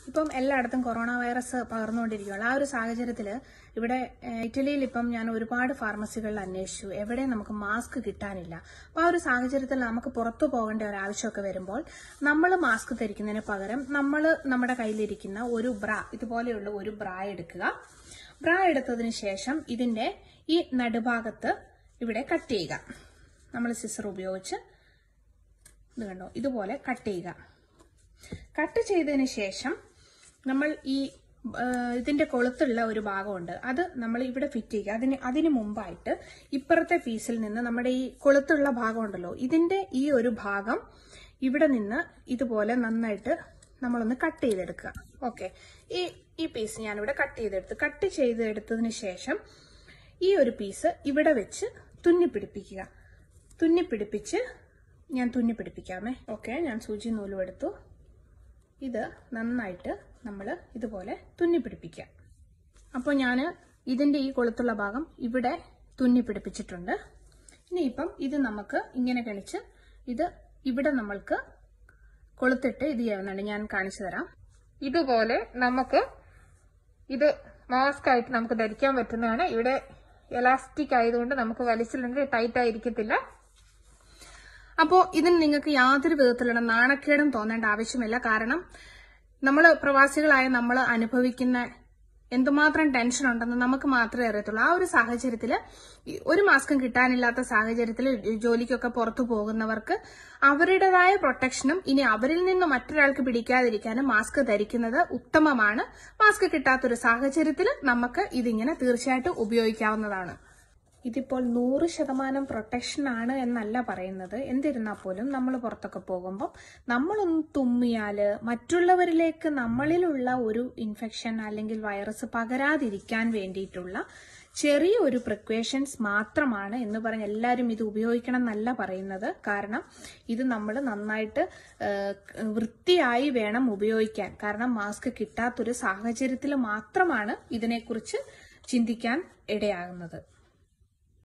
ഇപ്പം എല്ലായിടത്തും corona virus പകർന്നുകൊണ്ടിരിക്കുകയാണ് ആ ഒരു സാഹചര്യത്തിൽ ഇവിടെ ഏഹ്, ഇറ്റലിയിൽ ഇപ്പം ഞാൻ ഒരുപാട് ഫാർമസികളിൽ അന്വേഷിച്ചു എവിടെയും നമുക്ക് മാസ്ക് കിട്ടാനില്ല അപ്പൊ ആ ഒരു സാഹചര്യത്തിൽ നമുക്ക് പുറത്തു പോകേണ്ട ഒരു ആവശ്യമൊക്കെ വരുമ്പോൾ നമ്മൾ മാസ്ക് ധരിക്കുന്നതിന് പകരം നമ്മൾ നമ്മുടെ കയ്യിലിരിക്കുന്ന ഒരു ബ്ര ഇതുപോലെയുള്ള ഒരു ബ്ര എടുക്കുക ബ്ര എടുത്തതിന് ശേഷം ഇതിന്റെ ഈ നടുഭാഗത്ത് ഇവിടെ കട്ട് ചെയ്യുക നമ്മൾ സിസർ ഉപയോഗിച്ച് ഇത് കണ്ടോ ഇതുപോലെ കട്ട് ചെയ്യുക കട്ട് ചെയ്തതിന് ശേഷം നമ്മൾ ഈ ആ, ഇതിന്റെ കൊളുത്തുള്ള ഒരു ഭാഗമുണ്ട് അത് നമ്മൾ ഇവിടെ ഫിറ്റ് ചെയ്യുക അതിന് അതിന് മുമ്പായിട്ട് ഇപ്പുറത്തെ പീസിൽ നിന്ന് നമ്മുടെ ഈ കൊളുത്തുള്ള ഭാഗം ഉണ്ടല്ലോ ഇതിന്റെ ഈ ഒരു ഭാഗം ഇവിടെ നിന്ന് ഇതുപോലെ നന്നായിട്ട് നമ്മളൊന്ന് കട്ട് ചെയ്തെടുക്കുക ഓക്കെ ഈ ഈ പീസ് ഞാനിവിടെ കട്ട് ചെയ്തെടുത്ത് കട്ട് ചെയ്തെടുത്തതിന് ശേഷം ഈ ഒരു പീസ് ഇവിടെ വെച്ച് തുന്നി പിടിപ്പിക്കുക തുന്നി പിടിപ്പിച്ച് ഞാൻ തുന്നി പിടിപ്പിക്കാമേ ഓക്കെ ഞാൻ സൂചി നൂലും എടുത്തു ഇത് നന്നായിട്ട് നമ്മൾ ഇതുപോലെ തുന്നി പിടിപ്പിക്കുക അപ്പോൾ ഞാൻ ഇതിന്റെ ഈ കൊളുത്തുള്ള ഭാഗം ഇവിടെ തുന്നി പിടിപ്പിച്ചിട്ടുണ്ട് ഇനിയിപ്പം ഇത് നമുക്ക് ഇങ്ങനെ കഴിച്ച് ഇത് ഇവിടെ നമ്മൾക്ക് കൊളുത്തിട്ട് ഇത് ചെയ്യാവുന്നതാണ് ഞാൻ കാണിച്ചു തരാം ഇതുപോലെ നമുക്ക് ഇത് മാസ്ക് ആയിട്ട് നമുക്ക് ധരിക്കാൻ പറ്റുന്നതാണ് ഇവിടെ എലാസ്റ്റിക് ആയതുകൊണ്ട് നമുക്ക് വലിച്ചില്ലെങ്കിൽ ടൈറ്റ് ആയിരിക്കത്തില്ല അപ്പോൾ ഇതിന് നിങ്ങൾക്ക് യാതൊരു വിധത്തിലുള്ള നാണക്കേടും തോന്നേണ്ട ആവശ്യമില്ല കാരണം നമ്മൾ പ്രവാസികളായ നമ്മൾ അനുഭവിക്കുന്ന എന്തുമാത്രം ടെൻഷൻ ഉണ്ടെന്ന് നമുക്ക് മാത്രമേ അറിയത്തുള്ളൂ ആ ഒരു സാഹചര്യത്തിൽ ഒരു മാസ്കും കിട്ടാനില്ലാത്ത സാഹചര്യത്തിൽ ജോലിക്കൊക്കെ പുറത്തു പോകുന്നവർക്ക് അവരുടേതായ പ്രൊട്ടക്ഷനും ഇനി അവരിൽ നിന്ന് മറ്റൊരാൾക്ക് പിടിക്കാതിരിക്കാനും മാസ്ക് ധരിക്കുന്നത് ഉത്തമമാണ് മാസ്ക് കിട്ടാത്തൊരു സാഹചര്യത്തിൽ നമുക്ക് ഇതിങ്ങനെ തീർച്ചയായിട്ടും ഉപയോഗിക്കാവുന്നതാണ് ഇതിപ്പോൾ നൂറ് ശതമാനം പ്രൊട്ടക്ഷൻ ആണ് എന്നല്ല പറയുന്നത് എന്നിരുന്നാൽ പോലും നമ്മൾ പുറത്തൊക്കെ പോകുമ്പോൾ നമ്മളൊന്ന് തുമ്മിയാല് മറ്റുള്ളവരിലേക്ക് നമ്മളിലുള്ള ഒരു ഇൻഫെക്ഷൻ അല്ലെങ്കിൽ വൈറസ് പകരാതിരിക്കാൻ വേണ്ടിയിട്ടുള്ള ചെറിയ ഒരു പ്രിക്വേഷൻസ് മാത്രമാണ് എന്ന് പറഞ്ഞ് എല്ലാവരും ഇത് ഉപയോഗിക്കണം എന്നല്ല പറയുന്നത് കാരണം ഇത് നമ്മൾ നന്നായിട്ട് ആ, വൃത്തിയായി വേണം ഉപയോഗിക്കാൻ കാരണം മാസ്ക് കിട്ടാത്തൊരു സാഹചര്യത്തിൽ മാത്രമാണ് ഇതിനെക്കുറിച്ച് ചിന്തിക്കാൻ ഇടയാകുന്നത്